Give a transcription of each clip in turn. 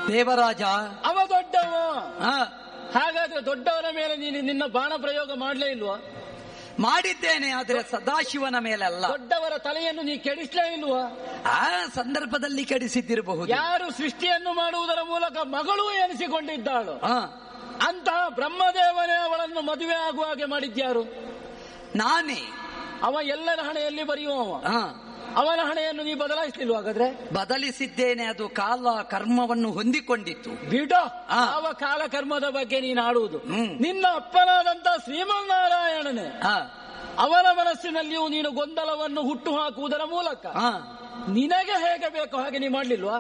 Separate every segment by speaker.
Speaker 1: ದೇವರಾಜ
Speaker 2: ಅವ ದೊಡ್ಡವ
Speaker 1: ಆ,
Speaker 2: ಹಾಗಾದ್ರೆ ದೊಡ್ಡವರ ಮೇಲೆ ನೀನು ನಿನ್ನ ಬಾಣ ಪ್ರಯೋಗ ಮಾಡ್ಲೇ ಇಲ್ವಾ
Speaker 1: ಮಾಡಿದ್ದೇನೆ ಆದ್ರೆ ಸದಾಶಿವನ ಮೇಲಲ್ಲ
Speaker 2: ದೊಡ್ಡವರ ತಲೆಯನ್ನು ನೀ ಕೆಡಿಸ್ಲೇ ಇಲ್ವಾ
Speaker 1: ಆ ಸಂದರ್ಭದಲ್ಲಿ ಕೆಡಿಸಿದ್ದಿರಬಹುದು
Speaker 2: ಯಾರು ಸೃಷ್ಟಿಯನ್ನು ಮಾಡುವುದರ ಮೂಲಕ ಮಗಳು ಎನಿಸಿಕೊಂಡಿದ್ದಾಳು
Speaker 1: ಆ,
Speaker 2: ಅಂತಹ ಬ್ರಹ್ಮದೇವನೇ ಅವಳನ್ನು ಮದುವೆ ಆಗುವ ಹಾಗೆ ಮಾಡಿದ್ಯಾರು
Speaker 1: ನಾನೇ
Speaker 2: ಅವ ಎಲ್ಲರ ಹಣೆಯಲ್ಲಿ ಬರೆಯುವವ
Speaker 1: ಆ,
Speaker 2: ಅವನ ಹಣೆಯನ್ನು ನೀ ಬದಲಾಯಿಸ್ಲಿಲ್ವ ಹಾಗಾದ್ರೆ
Speaker 1: ಬದಲಿಸಿದ್ದೇನೆ ಅದು ಕಾಲ ಕರ್ಮವನ್ನು ಹೊಂದಿಕೊಂಡಿತ್ತು
Speaker 2: ಬಿಡೋ
Speaker 1: ಆ.
Speaker 2: ಯಾವ ಕಾಲ ಕರ್ಮದ ಬಗ್ಗೆ ನೀನು ಆಡುವುದು
Speaker 1: ಹ್ಮ್.
Speaker 2: ನಿನ್ನ ಅಪ್ಪನಾದಂತ ಶ್ರೀಮನ್ನಾರಾಯಣನೇ
Speaker 1: ಆ,
Speaker 2: ಅವನ ಮನಸ್ಸಿನಲ್ಲಿಯೂ ನೀನು ಗೊಂದಲವನ್ನು ಹುಟ್ಟು ಹಾಕುವುದರ ಮೂಲಕ
Speaker 1: ಆ.
Speaker 2: ನಿನಗೆ ಹೇಗೆ ಬೇಕೋ ಹಾಗೆ ನೀ ಮಾಡ್ಲಿಲ್ವಾ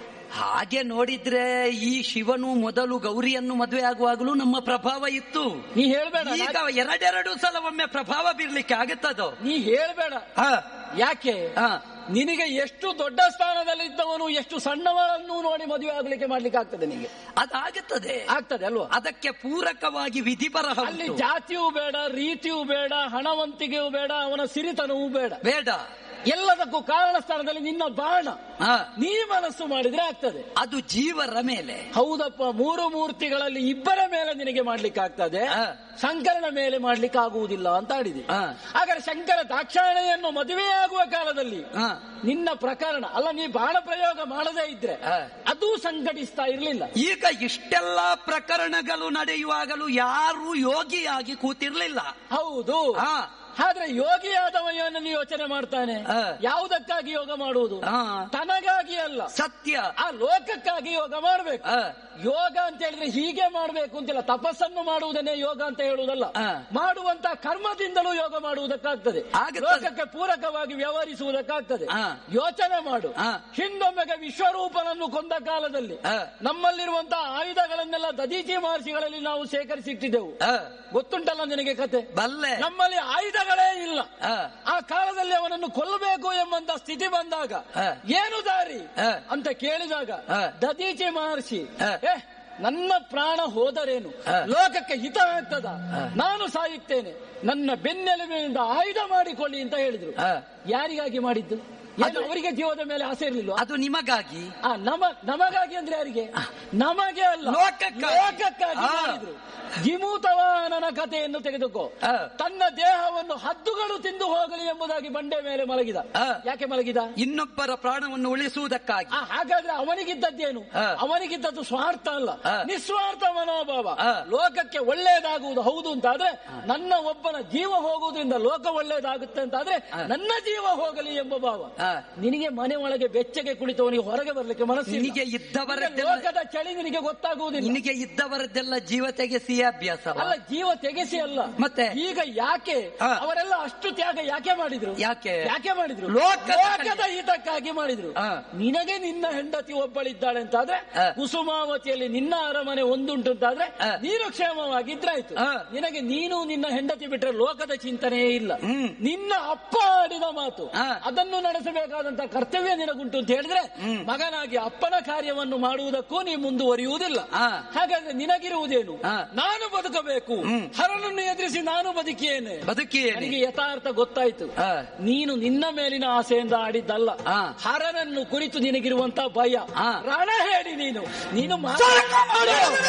Speaker 1: ಹಾಗೆ ನೋಡಿದ್ರೆ ಈ ಶಿವನು ಮೊದಲು ಗೌರಿಯನ್ನು ಮದುವೆ ಆಗುವಾಗಲೂ ನಮ್ಮ ಪ್ರಭಾವ ಇತ್ತು
Speaker 2: ನೀ ಹೇಳ್ಬೇಡ
Speaker 1: ಈಗ ಎರಡೆರಡು ಸಲ ಒಮ್ಮೆ ಪ್ರಭಾವ ಬೀರ್ಲಿಕ್ಕೆ ಆಗುತ್ತದೋ
Speaker 2: ನೀ ಹೇಳ್ಬೇಡ
Speaker 1: ಆ,
Speaker 2: ಯಾಕೆ
Speaker 1: ಆ,
Speaker 2: ನಿನಗೆ ಎಷ್ಟು ದೊಡ್ಡ ಸ್ಥಾನದಲ್ಲಿದ್ದವನು ಎಷ್ಟು ಸಣ್ಣವಳನ್ನು ನೋಡಿ ಮದುವೆ ಆಗ್ಲಿಕ್ಕೆ ಮಾಡ್ಲಿಕ್ಕೆ ಆಗ್ತದೆ ನಿನಗೆ
Speaker 1: ಅದಾಗುತ್ತದೆ
Speaker 2: ಆಗ್ತದೆ ಅಲ್ವಾ
Speaker 1: ಅದಕ್ಕೆ ಪೂರಕವಾಗಿ ವಿಧಿ ಬರಹ
Speaker 2: ಅಲ್ಲಿ
Speaker 1: ಉಂಟು.
Speaker 2: ಜಾತಿಯೂ ಬೇಡ ರೀತಿಯೂ ಬೇಡ ಹಣವಂತಿಕೆಯೂ ಬೇಡ ಅವನ ಸಿರಿತನವೂ ಬೇಡ
Speaker 1: ಬೇಡ
Speaker 2: ಎಲ್ಲದಕ್ಕೂ ಕಾರಣ ಸ್ಥಾನದಲ್ಲಿ ನಿನ್ನ ಬಾಣ
Speaker 1: ಆ,
Speaker 2: ನೀ ಮನಸ್ಸು ಮಾಡಿದ್ರೆ ಆಗ್ತದೆ
Speaker 1: ಅದು ಜೀವರ ಮೇಲೆ
Speaker 2: ಹೌದಪ್ಪ ಮೂರು ಮೂರ್ತಿಗಳಲ್ಲಿ ಇಬ್ಬರ ಮೇಲೆ ನಿನಗೆ ಮಾಡ್ಲಿಕ್ಕೆ ಆಗ್ತದೆ
Speaker 1: ಆ.
Speaker 2: ಶಂಕರನ ಮೇಲೆ ಮಾಡ್ಲಿಕ್ಕೆ ಆಗುವುದಿಲ್ಲ ಅಂತ ಆಡಿದೆ
Speaker 1: ಆ.
Speaker 2: ಹಾಗಾದ್ರೆ ಶಂಕರ ದಾಕ್ಷಾಯಣೆಯನ್ನು ಮದುವೆಯಾಗುವ ಕಾಲದಲ್ಲಿ
Speaker 1: ಆ,
Speaker 2: ನಿನ್ನ ಪ್ರಕರಣ ಅಲ್ಲ ನೀ ಬಾಣ ಪ್ರಯೋಗ ಮಾಡದೇ ಇದ್ರೆ
Speaker 1: ಆ.
Speaker 2: ಅದು ಸಂಘಟಿಸ್ತಾ ಇರ್ಲಿಲ್ಲ
Speaker 1: ಈಗ ಇಷ್ಟೆಲ್ಲ ಪ್ರಕರಣಗಳು ನಡೆಯುವಾಗಲೂ ಯಾರು ಯೋಗಿಯಾಗಿ ಕೂತಿರ್ಲಿಲ್ಲ
Speaker 2: ಹೌದು
Speaker 1: ಆ,
Speaker 2: ಆದ್ರೆ ಯೋಗಿಯಾದವನನ್ನು ನೀ ಯೋಚನೆ ಮಾಡ್ತಾನೆ
Speaker 1: ಆ.
Speaker 2: ಯಾವುದಕ್ಕಾಗಿ ಯೋಗ ಮಾಡುವುದು
Speaker 1: ಆ.
Speaker 2: ತನಗಾಗಿ ಅಲ್ಲ
Speaker 1: ಸತ್ಯ
Speaker 2: ಆ ಲೋಕಕ್ಕಾಗಿ ಯೋಗ ಮಾಡಬೇಕು
Speaker 1: ಆ,
Speaker 2: ಯೋಗ ಅಂತ ಹೇಳಿದ್ರೆ ಹೀಗೆ ಮಾಡಬೇಕು ಅಂತಿಲ್ಲ ತಪಸ್ಸನ್ನು ಮಾಡುವುದನ್ನೇ ಯೋಗ ಅಂತ ಹೇಳುವುದಲ್ಲ
Speaker 1: ಆ.
Speaker 2: ಮಾಡುವಂತ ಕರ್ಮದಿಂದಲೂ ಯೋಗ ಮಾಡುವುದಕ್ಕಾಗ್ತದೆ
Speaker 1: ಆಗುತ್ತದೆ.
Speaker 2: ಲೋಕಕ್ಕೆ ಪೂರಕವಾಗಿ ವ್ಯವಹರಿಸುವುದಕ್ಕಾಗ್ತದೆ
Speaker 1: ಆ.
Speaker 2: ಯೋಚನೆ ಮಾಡು
Speaker 1: ಆ.
Speaker 2: ಹಿಂದೊಮ್ಮೆಗೆ ವಿಶ್ವರೂಪನನ್ನು ಕೊಂದ ಕಾಲದಲ್ಲಿ
Speaker 1: ಆ.
Speaker 2: ನಮ್ಮಲ್ಲಿರುವಂತಹ ಆಯುಧಗಳನ್ನೆಲ್ಲ ದದೀಚಿ ಮಹರ್ಷಿಗಳಲ್ಲಿ ನಾವು ಸೇಕರಿಸಿಟ್ಟಿದ್ದೆವು
Speaker 1: ಆ,
Speaker 2: ಗೊತ್ತುಂಟಲ್ಲ ನಿನಗೆ ಕತೆ
Speaker 1: ಬಲ್ಲೆ
Speaker 2: ನಮ್ಮಲ್ಲಿ ಆಯುಧಗಳೇ ಇಲ್ಲ
Speaker 1: ಆ,
Speaker 2: ಆ ಕಾಲದಲ್ಲಿ ಅವನನ್ನು ಕೊಲ್ಲಬೇಕು ಎಂಬಂತ ಸ್ಥಿತಿ ಬಂದಾಗ
Speaker 1: ಆ.
Speaker 2: ಏನು ದಾರಿ
Speaker 1: ಆ.
Speaker 2: ಅಂತ ಕೇಳಿದಾಗ
Speaker 1: ಆ.
Speaker 2: ದದೀಚಿ ಮಹರ್ಷಿ
Speaker 1: ಆ.
Speaker 2: ಏ ನನ್ನ ಪ್ರಾಣ ಹೋದರೇನು
Speaker 1: ಆ.
Speaker 2: ಲೋಕಕ್ಕೆ ಹಿತ ಆಗ್ತದ
Speaker 1: ಆ.
Speaker 2: ನಾನು ಸಾಯುತ್ತೇನೆ ನನ್ನ ಬೆನ್ನೆಲುಬಿನಿಂದ ಆಯುಧ ಮಾಡಿಕೊಳ್ಳಿ ಅಂತ ಹೇಳಿದ್ರು
Speaker 1: ಆ.
Speaker 2: ಯಾರಿಗಾಗಿ ಮಾಡಿದ್ದು ಏನು
Speaker 1: ಅದು-
Speaker 2: ಅವರಿಗೆ ಜೀವದ ಮೇಲೆ ಆಸೆ ಇರಲಿಲ್ಲ
Speaker 1: ಅದು ನಿಮಗಾಗಿ
Speaker 2: ಆ ನಮ ನಮಗಾಗಿ ಅಂದ್ರೆ ಯಾರಿಗೆ ನಮಗೆ ಅಲ್ಲ
Speaker 1: ಲೋಕಕ್ಕಾಗಿ.
Speaker 2: ಲೋಕಕ್ಕಾಗಿ
Speaker 1: ಆ.
Speaker 2: ಮಾಡಿದ್ರು ಜಿಮೂತವಾನನ ಕಥೆಯನ್ನು ತೆಗೆದುಕೋ
Speaker 1: ಆ.
Speaker 2: ತನ್ನ ದೇಹವನ್ನು ಹದ್ದುಗಳು ತಿಂದು ಹೋಗಲಿ ಎಂಬುದಾಗಿ ಬಂಡೆ ಮೇಲೆ ಮಲಗಿದ
Speaker 1: ಆ.
Speaker 2: ಯಾಕೆ ಮಲಗಿದ
Speaker 1: ಇನ್ನೊಬ್ಬರ ಪ್ರಾಣವನ್ನು ಉಳಿಸುವುದಕ್ಕಾಗಿ
Speaker 2: ಆ, ಹಾಗಾದ್ರೆ ಅವನಿಗಿದ್ದದ್ದೇನು
Speaker 1: ಆ.
Speaker 2: ಅವನಿಗಿದ್ದದ್ದು ಸ್ವಾರ್ಥ ಅಲ್ಲ
Speaker 1: ಆ.
Speaker 2: ನಿಸ್ವಾರ್ಥ ಮನೋಭಾವ
Speaker 1: ಆ.
Speaker 2: ಲೋಕಕ್ಕೆ ಒಳ್ಳೇದಾಗುವುದು ಹೌದು ಅಂತಾದ್ರೆ ನನ್ನ ಒಬ್ಬನ ಜೀವ ಹೋಗುವುದರಿಂದ ಲೋಕ ಒಳ್ಳೇದಾಗುತ್ತೆ ಅಂತಾದ್ರೆ
Speaker 1: ಆ.
Speaker 2: ನನ್ನ ಜೀವ ಹೋಗಲಿ ಎಂಬ ಭಾವ
Speaker 1: ಆ.
Speaker 2: ನಿನಗೆ ಮನೆ ಒಳಗೆ ಬೆಚ್ಚಗೆ ಕುಳಿತವನಿಗೆ ಹೊರಗೆ ಬರ್ಲಿಕ್ಕೆ ಮನಸ್ಸಿಲ್ಲ
Speaker 1: ನಿನಗೆ
Speaker 2: ನಿನಗೆ
Speaker 1: ಇದ್ದವರದ್ದೆಲ್ಲ
Speaker 2: ಲೋಕದ ಚಳಿ ನಿನಗೆ ಗೊತ್ತಾಗುವುದಿಲ್ಲ
Speaker 1: ನಿನಗೆ ಇದ್ದವರದ್ದೆಲ್ಲ ಜೀವ ತೆಗೆಸಿಯೇ ಅಭ್ಯಾಸ
Speaker 2: ಅಲ್ಲ ಜೀವ ತೆಗೆಸಿ ಅಲ್ಲ
Speaker 1: ಮತ್ತೆ?
Speaker 2: ಈಗ ಯಾಕೆ
Speaker 1: ಆ.
Speaker 2: ಅವರೆಲ್ಲ ಅಷ್ಟು ತ್ಯಾಗ ಯಾಕೆ ಮಾಡಿದ್ರು
Speaker 1: ಯಾಕೆ?
Speaker 2: ಯಾಕೆ ಮಾಡಿದ್ರು
Speaker 1: ಲೋಕದ
Speaker 2: ಲೋಕದ ಹಿತಕ್ಕಾಗಿ ಮಾಡಿದ್ರು
Speaker 1: ಆ.
Speaker 2: ನಿನಗೆ ನಿನ್ನ ಹೆಂಡತಿ ಒಬ್ಬಳಿದ್ದಾಳೆ ಅಂತಾದ್ರೆ
Speaker 1: ಆ.
Speaker 2: ಕುಸುಮಾವತಿಯಲ್ಲಿ ನಿನ್ನ ಅರಮನೆ ಒಂದುಂಟು ಅಂತಾದ್ರೆ
Speaker 1: ಆ.
Speaker 2: ನೀನು ಕ್ಷೇಮವಾಗಿದ್ರಾಯ್ತು
Speaker 1: ಆ.
Speaker 2: ನಿನಗೆ ನೀನು ನಿನ್ನ ಹೆಂಡತಿ ಬಿಟ್ರೆ ಲೋಕದ ಚಿಂತನೆಯೇ ಇಲ್ಲ
Speaker 1: ಹ್ಮ್.
Speaker 2: ನಿನ್ನ ಅಪ್ಪ ಆಡಿದ ಮಾತು
Speaker 1: ಆ.
Speaker 2: ಅದನ್ನು ನಡೆಸಬೇಕಾದಂತ ಕರ್ತವ್ಯ ನಿನಗುಂಟು ಅಂತ ಹೇಳಿದ್ರೆ
Speaker 1: ಹ್ಮ್.
Speaker 2: ಮಗನಾಗಿ ಅಪ್ಪನ ಕಾರ್ಯವನ್ನು ಮಾಡುವುದಕ್ಕೂ ನೀ ಮುಂದುವರಿಯುವುದಿಲ್ಲ
Speaker 1: ಆ.
Speaker 2: ಹಾಗಾದ್ರೆ ನಿನಗಿರುವುದೇನು
Speaker 1: ಆ.
Speaker 2: ನಾನು ಬದುಕಬೇಕು
Speaker 1: ಹ್ಮ್.
Speaker 2: ಹರನನ್ನು ಎದುರಿಸಿ ನಾನು ಬದುಕಿಯೇನೆ
Speaker 1: ಬದುಕಿಯೇನೆ
Speaker 2: ನನಗೆ ಯಥಾರ್ಥ ಗೊತ್ತಾಯ್ತು
Speaker 1: ಆ.
Speaker 2: ನೀನು ನಿನ್ನ ಮೇಲಿನ ಆಸೆಯಿಂದ ಆಡಿದ್ದಲ್ಲ
Speaker 1: ಆ.
Speaker 2: ಹರನನ್ನು ಕುರಿತು ನಿನಗಿರುವಂತ ಭಯ
Speaker 1: ಆ.
Speaker 2: ರಣ ಹೇಳಿ ನೀನು ನೀನು ಮಾತ್ರ